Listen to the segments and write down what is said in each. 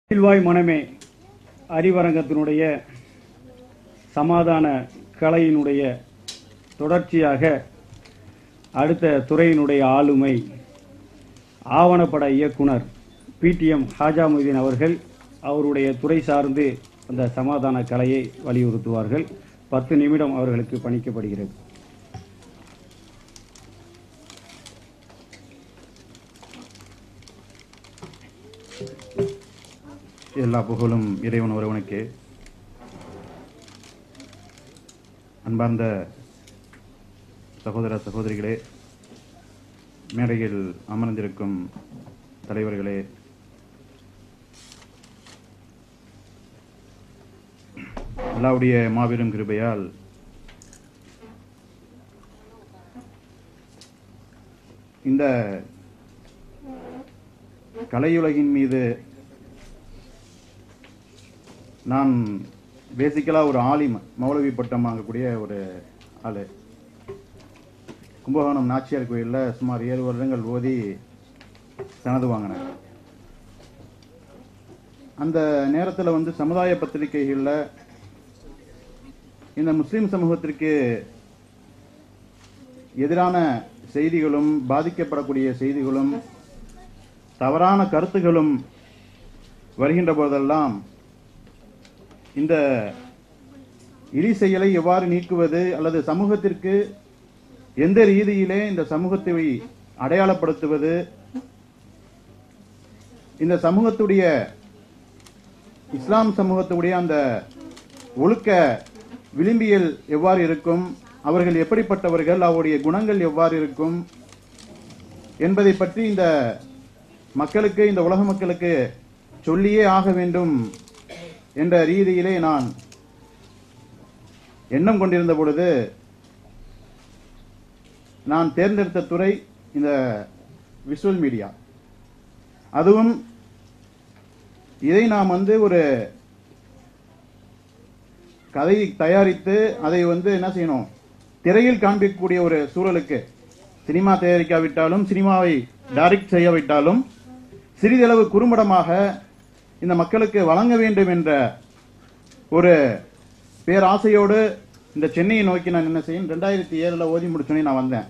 சில்வாய் மனமே அறிவரங்கத்தினுடைய சமாதான கலையினுடைய தொடர்ச்சியாக அடுத்த துறையினுடைய ஆளுமை ஆவணப்பட இயக்குனர் பிடிஎம் ஹாஜாமுதீன் அவர்கள் அவருடைய துறை சார்ந்து அந்த சமாதான கலையை வலியுறுத்துவார்கள் பத்து நிமிடம் அவர்களுக்கு பணிக்கப்படுகிறது எல்லா புகழும் இறைவன் ஒருவனுக்கு அன்பார்ந்த சகோதர சகோதரிகளே மேடையில் அமர்ந்திருக்கும் தலைவர்களே அல்லாவுடைய மாபெரும் கிருபையால் இந்த கலையுலகின் மீது நான் பேசிக்கலாக ஒரு ஆலிம் மௌலவி பட்டம் வாங்கக்கூடிய ஒரு ஆளு கும்பகோணம் நாச்சியார் கோயிலில் சுமார் ஏழு வருடங்கள் ஓதி தனது வாங்கினேன் அந்த நேரத்தில் வந்து சமுதாய பத்திரிகைகளில் இந்த முஸ்லீம் சமூகத்திற்கு எதிரான செய்திகளும் பாதிக்கப்படக்கூடிய செய்திகளும் தவறான கருத்துகளும் வருகின்ற போதெல்லாம் இந்த இழி செயலை எவ்வாறு நீக்குவது அல்லது சமூகத்திற்கு எந்த ரீதியிலே இந்த சமூகத்தை அடையாளப்படுத்துவது இந்த சமூகத்துடைய இஸ்லாம் சமூகத்துடைய அந்த ஒழுக்க விளிம்பியல் எவ்வாறு இருக்கும் அவர்கள் எப்படிப்பட்டவர்கள் அவருடைய குணங்கள் எவ்வாறு இருக்கும் என்பதை பற்றி இந்த மக்களுக்கு இந்த உலக மக்களுக்கு சொல்லியே ஆக வேண்டும் என்ற ரீதியிலே நான் எண்ணம் கொண்டிருந்த பொழுது நான் தேர்ந்தெடுத்த துறை இந்த விஷுவல் மீடியா அதுவும் இதை நாம் வந்து ஒரு கதையை தயாரித்து அதை வந்து என்ன செய்யணும் திரையில் காண்பிக்கக்கூடிய ஒரு சூழலுக்கு சினிமா தயாரிக்காவிட்டாலும் சினிமாவை டைரக்ட் செய்யாவிட்டாலும் சிறிதளவு குறும்படமாக இந்த மக்களுக்கு வழங்க வேண்டும் என்ற ஒரு பேராசையோடு இந்த சென்னையை நோக்கி நான் என்ன செய்யும் ரெண்டாயிரத்தி ஏழுல ஓதி முடிச்சோன்னே நான் வந்தேன்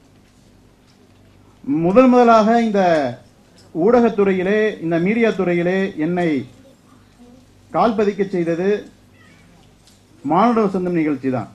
முதல் முதலாக இந்த ஊடகத்துறையிலே இந்த மீடியா துறையிலே என்னை கால் பதிக்க செய்தது மானுட வசந்தம் நிகழ்ச்சி தான்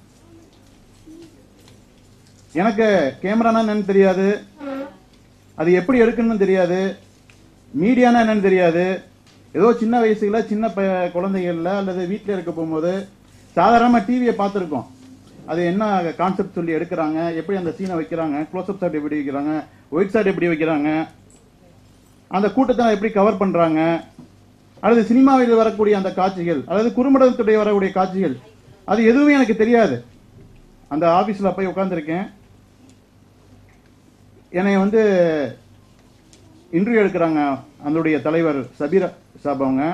எனக்கு கேமரானா என்னன்னு தெரியாது அது எப்படி எடுக்கணும்னு தெரியாது மீடியானா என்னன்னு தெரியாது ஏதோ சின்ன வயசுல சின்ன ப- குழந்தைகள்ல அல்லது வீட்டில் இருக்க போகும்போது சாதாரணமா டிவியை பார்த்துருக்கோம் அது என்ன கான்செப்ட் சொல்லி எடுக்கிறாங்க எப்படி அந்த சீனை வைக்கிறாங்க க்ளோஸ்அப் ஷாட் எப்படி வைக்கிறாங்க ஒயிட் ஷாட் எப்படி வைக்கிறாங்க அந்த கூட்டத்தை எப்படி கவர் பண்றாங்க அல்லது சினிமாவில் வரக்கூடிய அந்த காட்சிகள் அல்லது குறும்படத்துடைய வரக்கூடிய காட்சிகள் அது எதுவுமே எனக்கு தெரியாது அந்த ஆபீஸ்ல போய் உட்கார்ந்திருக்கேன் என்னை வந்து இன்டர்வியூ எடுக்கிறாங்க அதனுடைய தலைவர் சபீர் சாப் அவங்க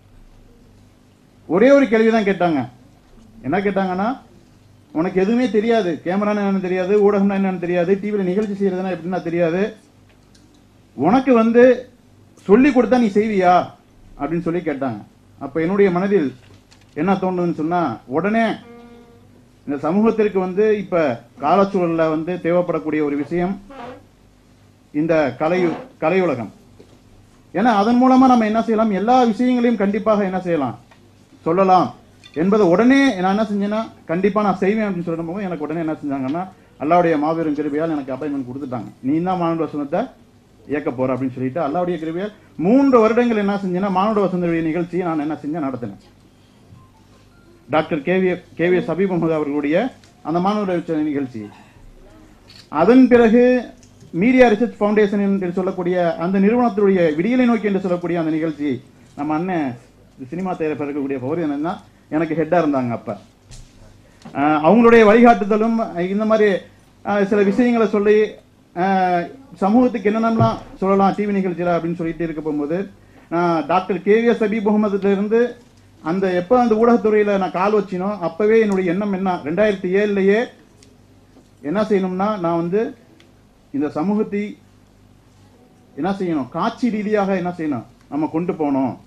ஒரே ஒரு கேள்வி தான் கேட்டாங்க என்ன கேட்டாங்கன்னா உனக்கு எதுவுமே தெரியாது கேமரான்னு என்னன்னு தெரியாது ஊடகம்னா என்னன்னு தெரியாது டிவியில் நிகழ்ச்சி செய்யறதுனா எப்படின்னா தெரியாது உனக்கு வந்து சொல்லி கொடுத்தா நீ செய்வியா அப்படின்னு சொல்லி கேட்டாங்க அப்ப என்னுடைய மனதில் என்ன தோணுதுன்னு சொன்னா உடனே இந்த சமூகத்திற்கு வந்து இப்ப காலச்சூழல்ல வந்து தேவைப்படக்கூடிய ஒரு விஷயம் இந்த கலை கலையுலகம் ஏன்னா அதன் மூலமா நம்ம என்ன செய்யலாம் எல்லா விஷயங்களையும் கண்டிப்பாக என்ன செய்யலாம் சொல்லலாம் என்பதை உடனே நான் என்ன செஞ்சேன்னா கண்டிப்பா நான் செய்வேன் அப்படின்னு சொல்லும் போது எனக்கு உடனே என்ன செஞ்சாங்கன்னா அல்லாவுடைய மாபெரும் கிருபையால் எனக்கு அப்பாயின்மெண்ட் கொடுத்துட்டாங்க நீ தான் மானுட வசனத்தை இயக்க போற அப்படின்னு சொல்லிட்டு அல்லாவுடைய கிருபையால் மூன்று வருடங்கள் என்ன செஞ்சேன்னா மானுட வசந்த நிகழ்ச்சியை நான் என்ன செஞ்சேன் நடத்தினேன் doctor K V K V Sabeeb Mohammed அவர்களுடைய அந்த மாணவர் வச்ச நிகழ்ச்சி அதன் பிறகு மீடியா ரிசர்ச் ஃபவுண்டேஷன் என்று சொல்லக்கூடிய அந்த நிறுவனத்துடைய விடியலை நோக்கி என்று சொல்லக்கூடிய அந்த நிகழ்ச்சி நம்ம அண்ணன் சினிமா தயாரிப்பு இருக்கக்கூடிய பகுதி என்னன்னா எனக்கு ஹெட்டா இருந்தாங்க அப்ப அஹ் அவங்களுடைய வழிகாட்டுதலும் இந்த மாதிரி அஹ், சில விஷயங்களை சொல்லி அஹ், சமூகத்துக்கு என்னென்னலாம் சொல்லலாம் டிவி நிகழ்ச்சியில அப்படின்னு சொல்லிட்டு இருக்க போகும்போது நான் doctor K V S Sabeeb முகமதுல இருந்து அந்த எப்ப அந்த ஊடகத்துறையில நான் கால் வச்சினோ அப்பவே என்னுடைய எண்ணம் என்ன ரெண்டாயிரத்தி ஏழுலயே என்ன செய்யணும்னா நான் வந்து இந்த சமூகத்தை என்ன செய்யணும் காட்சி ரீதியாக என்ன செய்யணும் நம்ம கொண்டு போகணும்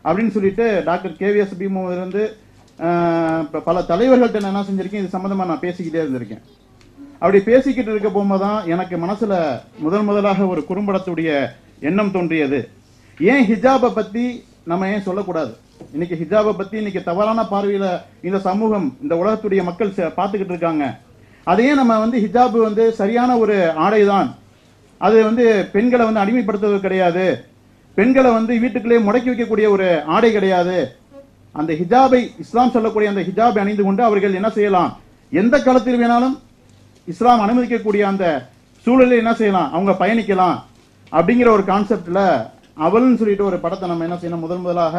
அப்படின்னு சொல்லிட்டு டாக்டர் கேவிஎஸ் பீமோவிலிருந்து ஆஹ், ப- பல தலைவர்கள்ட்ட நான் என்ன செஞ்சிருக்கேன் இது சம்பந்தமா நான் பேசிக்கிட்டே இருந்திருக்கேன் அப்படி பேசிக்கிட்டு இருக்க போகும்போது தான் எனக்கு மனசுல முதல் முதலாக ஒரு குறும்படத்துடைய எண்ணம் தோன்றியது ஏன் ஹிஜாபை பத்தி நம்ம ஏன் சொல்லக்கூடாது இன்னைக்கு ஹிஜாபை பத்தி இன்னைக்கு தவறான பார்வையில இந்த சமூகம் இந்த உலகத்துடைய மக்கள் ச- பார்த்துக்கிட்டு இருக்காங்க அதையே நம்ம வந்து ஹிஜாப் வந்து சரியான ஒரு ஆடைதான் அது வந்து பெண்களை வந்து அடிமைப்படுத்துவது கிடையாது பெண்களை வந்து வீட்டுக்குள்ளே முடக்கி வைக்கக்கூடிய ஒரு ஆடை கிடையாது அந்த ஹிஜாபை இஸ்லாம் சொல்லக்கூடிய அந்த ஹிஜாபை அணிந்து கொண்டு அவர்கள் என்ன செய்யலாம் எந்த காலத்தில் வேணாலும் இஸ்லாம் அனுமதிக்கக்கூடிய அந்த சூழலில் என்ன செய்யலாம் அவங்க பயணிக்கலாம் அப்படிங்கிற ஒரு கான்செப்ட்ல அவள்னு சொல்லிட்டு ஒரு படத்தை நம்ம என்ன செய்யணும் முதல் முதலாக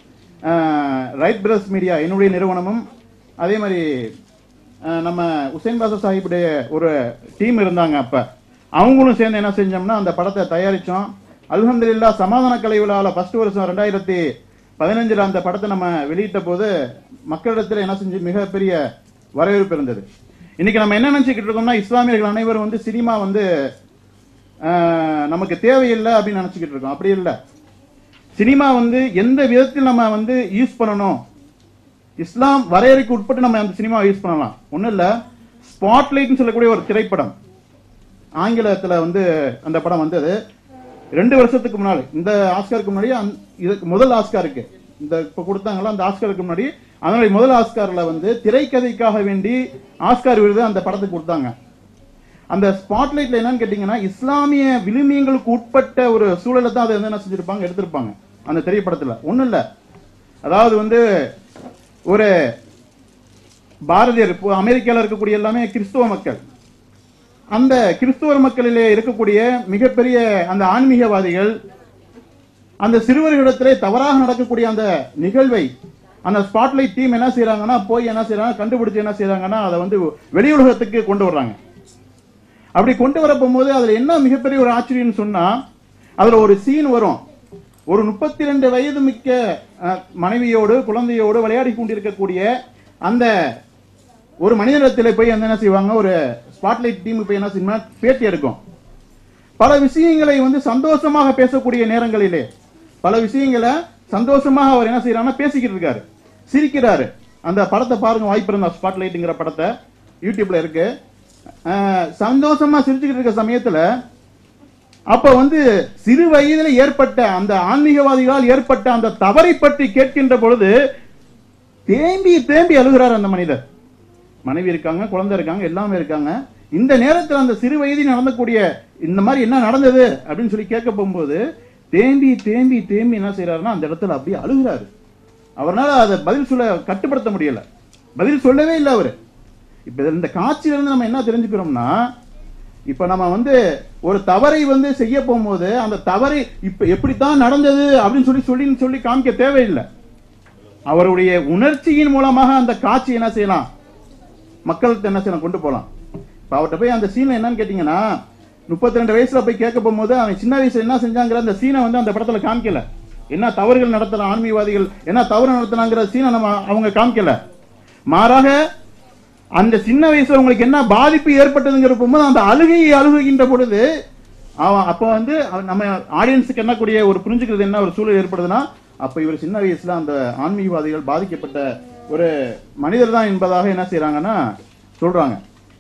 ரைட் பிரதர்ஸ் மீடியா என்னுடைய நிறுவனமும் அதே மாதிரி அஹ், நம்ம உசேன் பாசா சாஹிப்புடைய ஒரு டீம் இருந்தாங்க அப்ப அவங்களும் சேர்ந்து என்ன செஞ்சோம்னா அந்த படத்தை தயாரிச்சோம் அல்ஹம்துலில்லாஹ் சமாதான கலை விழாவில் ஃபர்ஸ்ட் வருஷம் ரெண்டாயிரத்தி பதினஞ்சுல அந்த படத்தை நம்ம வெளியிட்ட போது மக்களிடத்தில் என்ன செஞ்சு மிகப்பெரிய வரவேற்பு இருந்தது இன்னைக்கு நம்ம என்ன நினைச்சுக்கிட்டு இருக்கோம்னா இஸ்லாமியர்கள் அனைவரும் வந்து சினிமா வந்து அஹ், நமக்கு தேவையில்லை அப்படின்னு நினைச்சுக்கிட்டு இருக்கோம் அப்படி இல்லை சினிமா வந்து எந்த விதத்தில் நம்ம வந்து யூஸ் பண்ணணும் இஸ்லாம் வரையறைக்கு உட்பட்டு நம்ம அந்த சினிமாவை யூஸ் பண்ணலாம் ஒண்ணும் இல்ல ஸ்பாட்லைட்னு சொல்லக்கூடிய ஒரு திரைப்படம் ஆங்கிலத்துல வந்து அந்த படம் வந்தது ரெண்டு வருஷத்துக்கு முன்னாடி இந்த ஆஸ்காருக்கு முன்னாடி அந்த- இதுக்கு முதல் ஆஸ்காருக்கு இந்த இப்ப கொடுத்தாங்களா அந்த ஆஸ்காருக்கு முன்னாடி அதனுடைய முதல் ஆஸ்கார்ல வந்து திரைக்கதைக்காக வேண்டி ஆஸ்கார் விருது அந்த படத்துக்கு கொடுத்தாங்க அந்த ஸ்பாட்லைட்ல என்னன்னு கேட்டீங்கன்னா இஸ்லாமிய விழுமியங்களுக்கு உட்பட்ட ஒரு சூழலை தான் அதை வந்து என்ன செஞ்சிருப்பாங்க எடுத்திருப்பாங்க அந்த திரைப்படத்துல ஒண்ணும் இல்ல அதாவது வந்து ஒரு பாரதியர் இப்போ அமெரிக்கால இருக்கக்கூடிய எல்லாமே கிறிஸ்துவ மக்கள் அந்த கிறிஸ்துவர் மக்களிலே இருக்கக்கூடிய மிகப்பெரிய அந்த ஆன்மீகவாதிகள் அந்த சிறுவர்களிடத்திலே தவறாக நடக்கக்கூடிய அந்த நிகழ்வை அந்த ஸ்பாட்லைட் டீம் என்ன செய்றாங்கன்னா போய் என்ன செய்றாங்க கண்டுபிடிச்சு என்ன செய்றாங்கன்னா அதை வந்து வெளியுலகத்துக்கு கொண்டு வர்றாங்க அப்படி கொண்டு வர போகும்போது அதுல என்ன மிகப்பெரிய ஒரு ஆச்சரியம்னு சொன்னா அதுல ஒரு சீன் வரும் ஒரு முப்பத்தி ரெண்டு வயது மிக்க அஹ், மனைவியோடு குழந்தையோடு விளையாடி கொண்டிருக்கக்கூடிய அந்த ஒரு மனிதனிடத்தில் போய் வந்து என்ன செய்வாங்க ஒரு ஸ்பாட்லைட் டீம் போய் என்ன செய்யுமா பேட்டி எடுக்கும் பல விஷயங்களை வந்து சந்தோஷமாக பேசக்கூடிய நேரங்களிலே பல விஷயங்களை சந்தோஷமாக அவர் என்ன செய்யறாருன்னா பேசிக்கிட்டு இருக்காரு சிரிக்கிறாரு அந்த படத்தை பாருங்க வாய்ப்பு இருந்தா ஸ்பாட்லைட்டுங்கிற படத்தை யூடியூப்ல இருக்கு அஹ், சந்தோஷமா சிரிச்சுக்கிட்டு இருக்க சமயத்துல அப்ப வந்து சிறு வயதில் ஏற்பட்ட அந்த ஆன்மீகவாதிகளால் ஏற்பட்ட அந்த தவறை பற்றி கேட்கின்ற பொழுது தேம்பி தேம்பி அழுகிறார் அந்த மனிதர் மனைவி இருக்காங்க குழந்தை இருக்காங்க எல்லாமே இருக்காங்க இந்த நேரத்தில் அந்த சிறு வயதில் நடந்தக்கூடிய இந்த மாதிரி என்ன நடந்தது அப்படின்னு சொல்லி கேட்க போகும்போது தேம்பி தேம்பி தேம்பி என்ன செய்யறாருன்னா அந்த இடத்துல அப்படியே அழுகிறாரு அவரால் அதை பதில் சொல்ல கட்டுப்படுத்த முடியல பதில் சொல்லவே இல்லை அவரு இப்ப இதுல இந்த காட்சியில இருந்து நம்ம என்ன தெரிஞ்சுக்கிறோம்னா இப்ப நம்ம வந்து ஒரு தவறை வந்து செய்ய போகும்போது அந்த தவறை இப்ப எப்படித்தான் நடந்தது அப்படின்னு சொல்லி சொல்லி சொல்லி காமிக்க தேவையில்லை அவருடைய உணர்ச்சியின் மூலமாக அந்த காட்சி என்ன செய்யலாம் மக்களுக்கு என்ன செய்யலாம் கொண்டு போலாம் இப்ப அவர்கிட்ட போய் அந்த சீனை என்னன்னு கேட்டீங்கன்னா முப்பத்தி ரெண்டு வயசுல போய் கேட்க போகும்போது அவன் சின்ன வயசுல என்ன செஞ்சாங்கிற அந்த சீனை வந்து அந்த படத்துல காமிக்கல என்ன தவறுகள் நடத்துற ஆன்மீகவாதிகள் என்ன தவறு நடத்தினாங்கிற சீனை நம்ம அவங்க காமிக்கல மாறாக அந்த சின்ன வயசுல உங்களுக்கு என்ன பாதிப்பு ஏற்பட்டதுங்கிற போகும்போது அந்த அழுகையை அழுகுகின்ற பொழுது அவன் அப்ப வந்து அவன் நம்ம ஆடியன்ஸுக்கு என்ன கூடிய ஒரு புரிஞ்சுக்கிறது என்ன ஒரு சூழல் ஏற்படுதுன்னா அப்ப இவர் சின்ன வயசுல அந்த ஆன்மீகவாதிகள் பாதிக்கப்பட்ட ஒரு மனிதர் தான் என்பதாக என்ன செய்யறாங்கன்னா சொல்றாங்க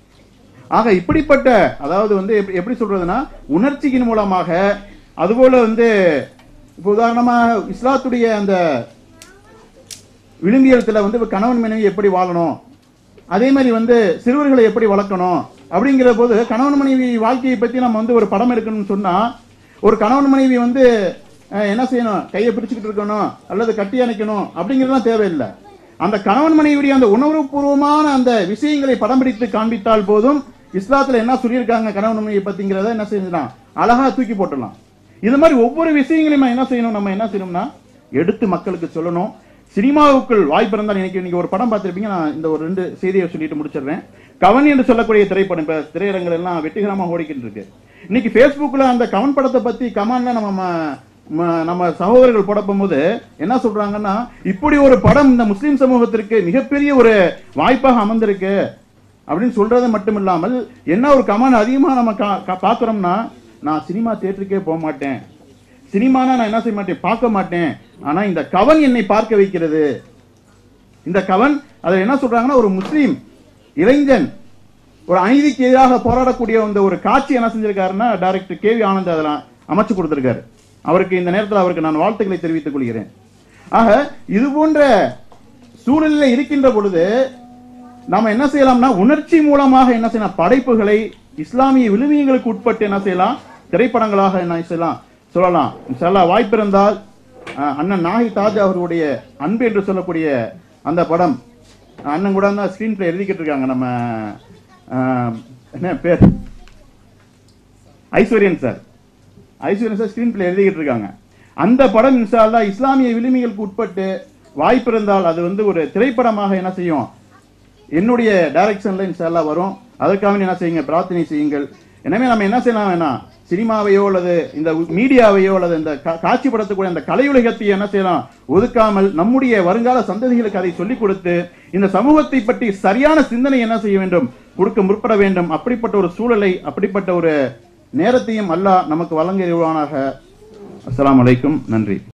ஆக இப்படிப்பட்ட அதாவது வந்து எப்படி- எப்படி சொல்றதுன்னா உணர்ச்சியின் மூலமாக அதுபோல வந்து இப்ப உதாரணமா இஸ்லாத்துடைய அந்த விழுமியத்துல வந்து இப்ப கணவன் மனைவி எப்படி வாழணும் அதே மாதிரி வந்து சிறுவர்களை எப்படி வளர்க்கணும் அப்படிங்கிற போது கணவன் மனைவி வாழ்க்கையை பத்தி நம்ம வந்து ஒரு படம் எடுக்கணும்னு சொன்னா ஒரு கணவன் மனைவி வந்து அஹ், என்ன செய்யணும் கையை பிடிச்சுக்கிட்டு இருக்கணும் அல்லது கட்டி அணைக்கணும் அப்படிங்கிறதுலாம் தேவையில்லை அந்த கணவன் மனைவியுடைய அந்த உணர்வுபூர்வமான அந்த விஷயங்களை படம் பிடித்து காண்பித்தால் போதும் இஸ்லாத்துல என்ன சொல்லியிருக்காங்க கணவன் மனைவி பத்திங்கிறத என்ன செஞ்சலாம் அழகா தூக்கி போட்டுடலாம் இது மாதிரி ஒவ்வொரு விஷயங்களையும் நம்ம என்ன செய்யணும் நம்ம என்ன செய்யணும்னா எடுத்து மக்களுக்கு சொல்லணும் சினிமாவுக்குள் வாய்ப்பு இருந்தால் இன்னைக்கு நீங்க ஒரு படம் பார்த்திருப்பீங்க நான் இந்த ஒரு ரெண்டு செய்தியை சொல்லிட்டு முடிச்சிடுறேன் கவன் என்று சொல்லக்கூடிய திரைப்படம் இப்ப திரையரங்கள் எல்லாம் வெற்றிகரமா ஓடிக்கிட்டு இருக்கு இன்னைக்கு Facebookல அந்த கவன் படத்தை பத்தி கமெண்ட்ல நம்ம ம- ம- நம்ம சகோதரர்கள் போட போகும்போது என்ன சொல்றாங்கன்னா இப்படி ஒரு படம் இந்த முஸ்லிம் சமூகத்திற்கு மிகப்பெரிய ஒரு வாய்ப்பாக அமர்ந்திருக்கு அப்படின்னு சொல்றது மட்டும் இல்லாமல் என்ன ஒரு கமெண்ட் அதிகமா நம்ம கா- கா- பார்க்கிறோம்னா நான் சினிமா தியேட்டருக்கே போக மாட்டேன் சினிமானா நான் என்ன செய்ய மாட்டேன் பார்க்க மாட்டேன் ஆனா இந்த கவன் என்னை பார்க்க வைக்கிறது இந்த கவன் அதை என்ன சொல்றாங்கன்னா ஒரு முஸ்லீம் இளைஞன் ஒரு அநீதிக்கு எதிராக போராடக்கூடிய இந்த ஒரு காட்சி என்ன செஞ்சிருக்காருன்னா டைரக்டர் கே வி ஆனந்த் அதெல்லாம் அமைச்சு கொடுத்திருக்காரு அவருக்கு இந்த நேரத்தில் அவருக்கு நான் வாழ்த்துக்களை தெரிவித்துக் கொள்கிறேன் ஆக இது போன்ற சூழலில் இருக்கின்ற பொழுது நாம என்ன செய்யலாம்னா உணர்ச்சி மூலமாக என்ன செய்யலாம் படைப்புகளை இஸ்லாமிய விழுமியங்களுக்கு உட்பட்டு என்ன செய்யலாம் திரைப்படங்களாக என்ன செய்யலாம் சொல்லலாம் இன்ஷால்லா வாய்ப்பு இருந்தால் அஹ், அண்ணன் நாகி தாஜ் அவர்களுடைய அன்பு என்று சொல்லக்கூடிய அந்த படம் அண்ணன் கூட தான் ஸ்கிரீன் பிளே எழுதிக்கிட்டு இருக்காங்க நம்ம அஹ், என்ன பேர் Aishwaryan sir Aishwaryan sir screenplay எழுதிக்கிட்டு இருக்காங்க அந்த படம் இன்ஷா அல்லாஹ் இஸ்லாமிய விழுமிகளுக்கு உட்பட்டு வாய்ப்பு இருந்தால் அது வந்து ஒரு திரைப்படமாக என்ன செய்யும் என்னுடைய டைரக்ஷன்ல இன்ஷால்லா வரும் அதற்காக என்ன செய்யுங்க பிரார்த்தனை செய்யுங்கள் எனவே நம்ம என்ன செய்யலாம் வேணாம் சினிமாவையோ அல்லது இந்த மீடியாவையோ அல்லது இந்த கா- காட்சிப்படுத்தக்கூடிய அந்த கலையுலகத்தை என்ன செய்யலாம் ஒதுக்காமல் நம்முடைய வருங்கால சந்ததிகளுக்கு அதை சொல்லிக் கொடுத்து இந்த சமூகத்தை பற்றி சரியான சிந்தனை என்ன செய்ய வேண்டும் கொடுக்க முற்பட வேண்டும் அப்படிப்பட்ட ஒரு சூழலை அப்படிப்பட்ட ஒரு நேரத்தையும் அல்லாஹ் நமக்கு வழங்கிடுவானாக அஸ்ஸலாமு அலைக்கும் நன்றி